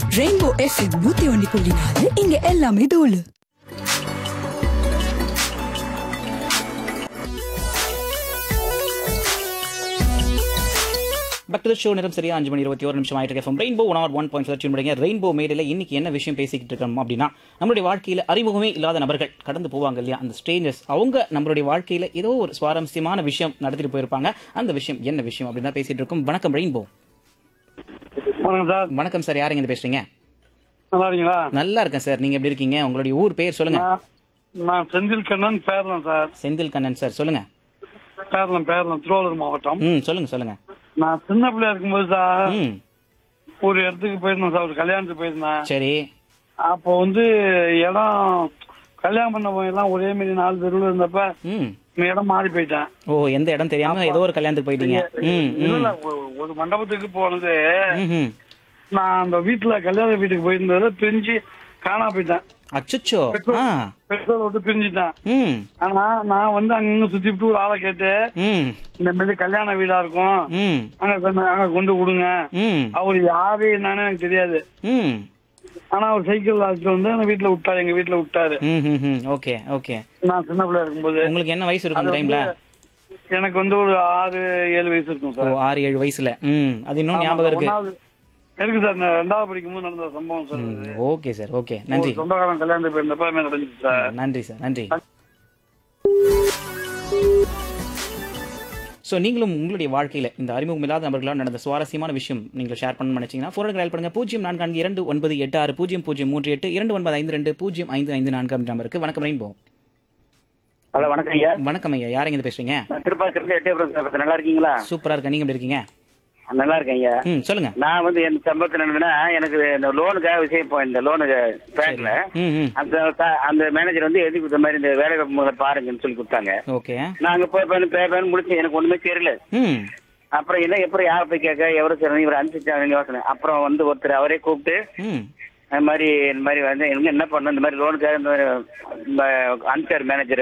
Rainbow FM நூத்தி ஒன்னு புள்ளி நாலு இங்க எல்லாமே தூளு பட் டு ஷோ நேரம் சரியா அஞ்சு மணி இருபத்தி ஒரு நிமிஷம் ஆயிட்டு இருக்கும் Rainbow one or one point first முடிங்க ரெயின்போ மேடையில் இன்னைக்கு என்ன விஷயம் பேசிக்கிட்டு இருக்கோம் அப்படின்னா நம்மளுடைய வாழ்க்கையில் அறிமுகமே இல்லாத நபர்கள் கடந்து போவாங்க இல்லையா அந்த ஸ்ட்ரேஞ்சர்ஸ் அவங்க நம்மளுடைய வாழ்க்கையில் ஏதோ ஒரு சுவாரஸ்யமான விஷயம் நடத்திட்டு போயிருப்பாங்க அந்த விஷயம் என்ன விஷயம் அப்படின்னு தான் பேசிட்டு இருக்கோம் வணக்கம் ரெயின்போ வணக்கம் சார் வணக்கம் சார் யாருங்க இருந்து பேசுறீங்க நல்லா இருக்கீங்களா நல்லா இருக்கேன் சார் நீங்க எப்படி இருக்கீங்க உங்களுடைய ஊர் பேர் சொல்லுங்க நான் நான் செந்தில் கண்ணன் பேரலாம் சார் செந்தில் கண்ணன் சார் சொல்லுங்க பேரலாம் பேரலாம் திருவாரூர் மாவட்டம் ம் சொல்லுங்க சொல்லுங்க நான் சின்ன பிள்ளையா இருக்கும்போது சார் ம் ஒரு இடத்துக்கு போயிருந்தேன் சார் ஒரு கல்யாணத்துக்கு போயிருந்தேன் சரி அப்போ வந்து இடம் கல்யாணம் பண்ணவங்க எல்லாம் ஒரே மாதிரி நாலு தெருவில் இருந்தப்ப ம் இந்த இடம் மாறி போயிட்டேன் ஓ எந்த இடம் தெரியாம ஏதோ ஒரு கல்யாணத்துக்கு போயிட்டீங்க ம் இல்ல ம் இல்ல, ஒரு- ஒரு மண்டபத்துக்கு போனது ம் ம் நான் அந்த வீட்டுல கல்யாண வீட்டுக்கு போயிருந்ததுல பிரிஞ்சு காணா போயிட்டேன் அச்சச்சோ ஆ பெட்ரோல் விட்டு பிரிஞ்சுட்டேன் ம் ஆனா நான் வந்து அங்க சுத்திட்டு ஒரு ஆளை கேட்டு ம் இந்த மாதிரி கல்யாண வீடா இருக்கும் ம் அங்க கொண்டு அங்க கொண்டு விடுங்க ம் அவர் யாரு என்னன்னு எனக்கு தெரியாது ம் ஆனா அவர் சைக்கிள் அழைச்சிட்டு வந்து அந்த வீட்டுல விட்டாரு எங்க வீட்டுல விட்டாரு ம் ம் ம் ஓகே ஓகே நான் சின்ன பிள்ளையா இருக்கும்போது உங்களுக்கு என்ன வயசு இருக்கும் அந்த அது டைம்ல வந்து எனக்கு வந்து ஒரு ஆறு ஏழு வயசு இருக்கும் ஓ சார் ஆறு ஏழு வயசுல ம் அது இன்னும் ஞாபகம் இருக்கு ஒண்ணாவது இருக்கு சார் நான் ரெண்டாவது படிக்கும்போது நடந்த சம்பவம் சார் ம், அது. ஓகே சார் ஓகே நன்றி ஒரு சொந்தக்காரன் கல்யாணத்துக்கு போயிருந்தப்ப அது மாதிரி நடந்துச்சு சார் நன்றி சார் நன்றி ஸோ நீங்களும் உங்களுடைய வாழ்க்கையில் இந்த அறிமுகம் இல்லாத நபர்களால் நடந்த சுவாரஸ்யமான விஷயம் நீங்கள் ஷேர் பண்ண நினைச்சீங்கன்னா ஃபோன் டயல் பண்ணுங்க பூஜ்ஜியம் நான்கு நான்கு இரண்டு ஒன்பது எட்டு ஆறு பூஜ்ஜியம் பூஜ்ஜியம் மூன்று எட்டு இரண்டு ஒன்பது ஐந்து ரெண்டு பூஜ்ஜியம் ஐந்து ஐந்து நான்கு அப்படி நம்பருக்கு வணக்கம் ரெயின்போ ஹலோ வணக்கம் ஐயா வணக்கம் ஐயா யார் எங்க பேசுறீங்க நான் திருப்பாச்சிருந்து எட்டயபுரம் சார் நல்லா இருக்கீங்களா சூப்பரா இருக்கேன் நீங்க எப்படி இருக்கீங்க நல்லா இருக்கேன் ஐயா ம் சொல்லுங்க நான் வந்து என் சம்பளத்தில் என்னன்னா எனக்கு இந்த லோனுக்காக விஷயம் போயிருந்தேன் லோனுக்கு பேங்க்ல ம் ம் அந்த த- அந்த மேனேஜர் வந்து எழுதி கொடுத்த மாதிரி இந்த வேலை வாய்ப்பு முதல்ல பாருங்கன்னு சொல்லி கொடுத்தாங்க ஓகே நான் அங்க போய் பண்ணி பே பண்ணி முடிச்சு எனக்கு ஒண்ணுமே தெரியல ம் அப்புறம் என்ன எப்படி யாரை போய் கேட்க எவரு சரி இவர் அனுப்பிச்சாங்க யோசனை அப்புறம் வந்து ஒருத்தர் அவரே கூப்பிட்டு ம் இந்த மாதிரி இந்த மாதிரி வந்து என்ன பண்ணணும் இந்த மாதிரி லோனுக்காக இந்த மாதிரி அனுப்பிச்சார் மேனேஜர்